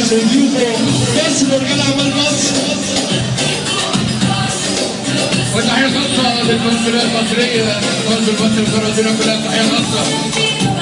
لضيوفه بس ورجال اعمال مصر وتحية خاصة للقنصلية المصرية قنصل مصر القراطينة كلها تحية خاصة